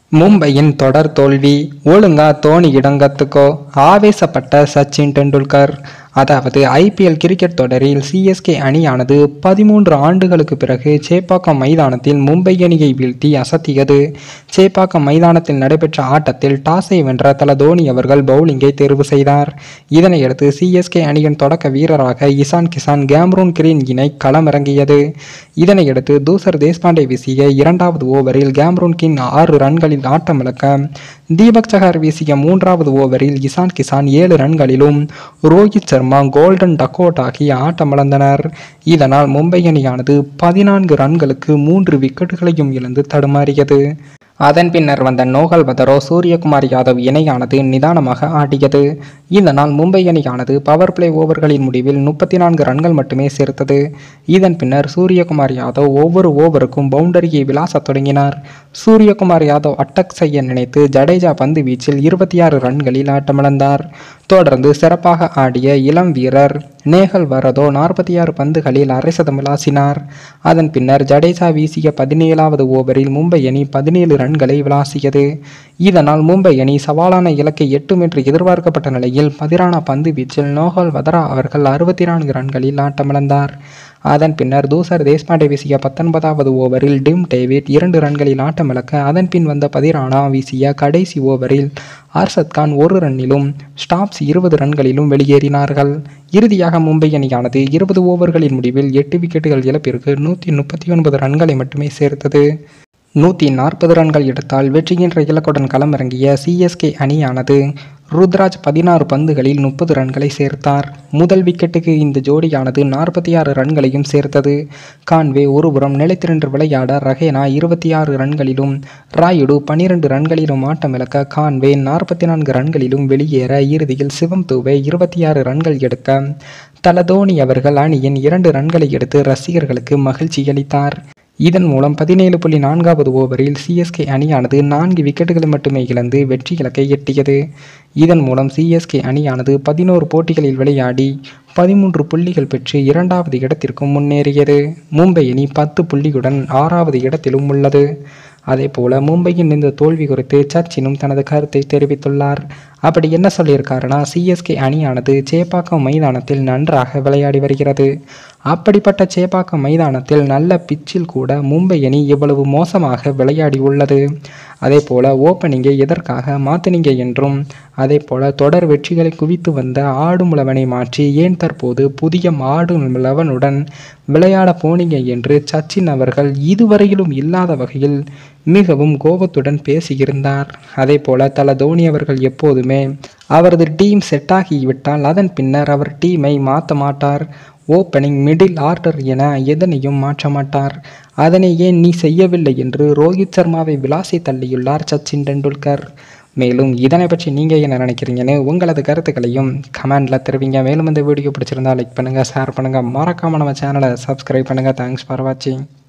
மும்பையின் தொடர் தோல்வி ஒழுங்கா தோனி இடங்கத்துக்கோ ஆவேசப்பட்ட சச்சின் டெண்டுல்கர் அதாவது ஐபிஎல் கிரிக்கெட் தொடரில் சிஎஸ்கே அணியானது பதிமூன்று ஆண்டுகளுக்கு பிறகு சேப்பாக்கம் மைதானத்தில் மும்பை அணியை வீழ்த்தி அசத்தியது சேப்பாக்கம் மைதானத்தில் நடைபெற்ற ஆட்டத்தில் டாஸை வென்ற தல தோனி அவர்கள் பவுலிங்கை தேர்வு செய்தார் இதனையடுத்து சிஎஸ்கே அணியின் தொடக்க வீரராக இசான் கிசான் கேம்ரூன் கிரீன் இணை களமிறங்கியது இதனையடுத்து தூசர் தேஷ்பாண்டே வீசிய இரண்டாவது ஓவரில் கேம்ரூன் கின் ஆறு ரன்களில் ஆட்டமிழக்க தீபக் சஹார் வீசிய மூன்றாவது ஓவரில் இசான் கிசான் ஏழு ரன்களிலும் ரோஹித் சர்மா கோல்டன் டக்கோட் ஆகிய ஆட்டமிழந்தனர் இதனால் மும்பை அணியானது பதினான்கு ரன்களுக்கு மூன்று விக்கெட்டுகளையும் இழந்து தடுமாறியது அதன் பின்னர் வந்த நோகல் பதரோ சூரியகுமார் யாதவ் இணையானது நிதானமாக ஆடியது இதனால் மும்பை அணியானது பவர் பிளே ஓவர்களின் முடிவில் முப்பத்தி நான்கு ரன்கள் மட்டுமே சேர்த்தது இதன் பின்னர் சூரியகுமார் யாதவ் ஒவ்வொரு ஓவருக்கும் பவுண்டரியை விளாசத் தொடங்கினார் சூரியகுமார் யாதவ் அட்டக் செய்ய நினைத்து ஜடேஜா பந்து வீச்சில் இருபத்தி ஆறு ரன்களில் ஆட்டமிழந்தார் தொடர்ந்து சிறப்பாக ஆடிய இளம் வீரர் நேகல் வரதோ நாற்பத்தி ஆறு பந்துகளில் அரை சதம் விளாசினார் அதன் பின்னர் ஜடேஜா வீசிய பதினேழாவது ஓவரில் மும்பை அணி பதினேழு ரன்களை விளாசியது இதனால் மும்பை அணி சவாலான இலக்கை எட்டும் என்று எதிர்பார்க்கப்பட்ட நிலையில் பதிரான பந்து வீச்சில் நோஹல் வதரா அவர்கள் அறுபத்தி நான்கு ரன்களில் ஆட்டமிழந்தார் அதன் பின்னர் தூசர் தேஷ்பாண்டே வீசிய பத்தொன்பதாவது ஓவரில் டிம் டேவிட் இரண்டு ரன்களில் ஆட்டமிழக்க அதன் பின் வந்த பதிரானா வீசிய கடைசி ஓவரில் அர்ஷத் கான் ஒரு ரன்னிலும் ஸ்டாப்ஸ் இருபது ரன்களிலும் வெளியேறினார்கள் இறுதியாக மும்பை அணியானது இருபது ஓவர்களின் முடிவில் எட்டு விக்கெட்டுகள் இழப்பிற்கு நூற்றி முப்பத்தி ஒன்பது ரன்களை மட்டுமே சேர்த்தது நூற்றி நாற்பது ரன்கள் எடுத்தால் வெற்றி என்ற இலக்குடன் களமிறங்கிய சிஎஸ்கே அணியானது ருத்ராஜ் பதினாறு பந்துகளில் முப்பது ரன்களை சேர்த்தார் முதல் விக்கெட்டுக்கு இந்த ஜோடியானது நாற்பத்தி ஆறு ரன்களையும் சேர்த்தது கான்வே ஒருபுறம் நிலைத்திரண்டு விளையாட ரஹேனா இருபத்தி ஆறு ரன்களிலும் ராயுடு பனிரெண்டு ரன்களிலும் ஆட்டமிழக்க கான்வே நாற்பத்தி நான்கு ரன்களிலும் வெளியேற இறுதியில் சிவம் தூவே இருபத்தி ஆறு ரன்கள் எடுக்க தல தோனி அவர்கள் அணியின் இரண்டு ரன்களை எடுத்து ரசிகர்களுக்கு மகிழ்ச்சி அளித்தார் இதன் மூலம் பதினேழு புள்ளி நான்காவது ஓவரில் சிஎஸ்கே அணியானது நான்கு விக்கெட்டுகளை மட்டுமே இழந்து வெற்றி இலக்கை எட்டியது இதன் மூலம் சிஎஸ்கே அணியானது பதினோரு போட்டிகளில் விளையாடி பதிமூன்று புள்ளிகள் பெற்று இரண்டாவது இடத்திற்கும் முன்னேறியது மும்பை அணி பத்து புள்ளியுடன் ஆறாவது இடத்திலும் உள்ளது அதேபோல மும்பையின் இந்த தோல்வி குறித்து சச்சினும் தனது கருத்தை தெரிவித்துள்ளார் அப்படி என்ன சொல்லியிருக்காருன்னா சிஎஸ்கே அணியானது சேப்பாக்கம் மைதானத்தில் நன்றாக விளையாடி வருகிறது அப்படிப்பட்ட சேப்பாக்கம் மைதானத்தில் நல்ல பிச்சில் கூட மும்பை அணி இவ்வளவு மோசமாக விளையாடி உள்ளது அதே போல ஓப்பனிங்கை எதற்காக மாத்தினீங்க என்றும் அதே போல தொடர் வெற்றிகளை குவித்து வந்த ஆடும் லெவனை மாற்றி ஏன் தற்போது புதிய ஆடும் லெவனுடன் விளையாட போனீங்க என்று சச்சின் அவர்கள் இதுவரையிலும் இல்லாத வகையில் மிகவும் கோபத்துடன் பேசியிருந்தார் அதே போல தல தோனி அவர்கள் எப்போதுமே அவரது டீம் செட் ஆகிவிட்டால் அதன் பின்னர் அவர் டீமை மாற்ற மாட்டார் ஓப்பனிங் மிடில் ஆர்டர் என எதனையும் மாற்ற மாட்டார் அதனை ஏன் நீ செய்யவில்லை என்று ரோஹித் சர்மாவை விளாசி தள்ளியுள்ளார் சச்சின் டெண்டுல்கர் மேலும் இதனை பற்றி நீங்கள் என்ன நினைக்கிறீங்கன்னு உங்களது கருத்துக்களையும் கமெண்டில் தெரிவிங்க மேலும் இந்த வீடியோ பிடிச்சிருந்தா லைக் பண்ணுங்கள் ஷேர் பண்ணுங்கள் மறக்காமல் நம்ம சேனலை சப்ஸ்கிரைப் பண்ணுங்கள் தேங்க்ஸ் ஃபார் வாட்சிங்